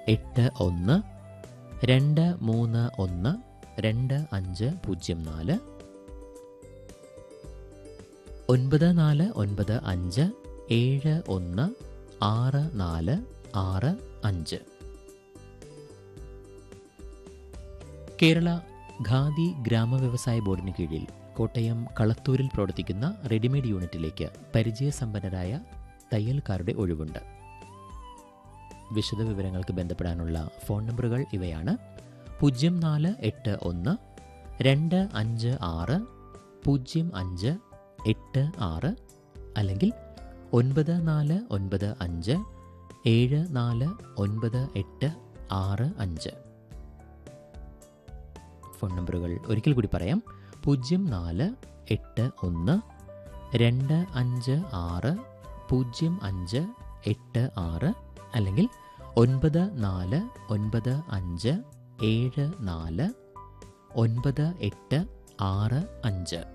എട്ട് ഒന്ന് രണ്ട് മൂന്ന് ഒന്ന് രണ്ട് അഞ്ച് പൂജ്യം നാല് ഒൻപത് നാല് ഒൻപത് അഞ്ച് ഏഴ് ഒന്ന് ആറ് നാല് ആറ് അഞ്ച് കേരള ഖാദി ഗ്രാമവ്യവസായ ബോർഡിന് കീഴിൽ കോട്ടയം കളത്തൂരിൽ പ്രവർത്തിക്കുന്ന റെഡിമെയ്ഡ് യൂണിറ്റിലേക്ക് പരിചയസമ്പന്നരായ തയ്യൽക്കാരുടെ ഒഴിവുണ്ട് വിശദ വിവരങ്ങൾക്ക് ബന്ധപ്പെടാനുള്ള ഫോൺ നമ്പറുകൾ ഇവയാണ് പൂജ്യം നാല് എട്ട് ഒന്ന് രണ്ട് അഞ്ച് ആറ് പൂജ്യം അഞ്ച് എട്ട് ആറ് അല്ലെങ്കിൽ ഒൻപത് നാല് ഒൻപത് അഞ്ച് ഏഴ് നാല് ഒൻപത് എട്ട് ആറ് അഞ്ച് ഫോൺ നമ്പറുകൾ ഒരിക്കൽ കൂടി പറയാം പൂജ്യം നാല് എട്ട് ഒന്ന് രണ്ട് അഞ്ച് ആറ് പൂജ്യം അഞ്ച് എട്ട് ആറ് അല്ലെങ്കിൽ ഒൻപത് നാല് ഒൻപത് അഞ്ച് ഏഴ് നാല് ഒൻപത് എട്ട് ആറ് അഞ്ച്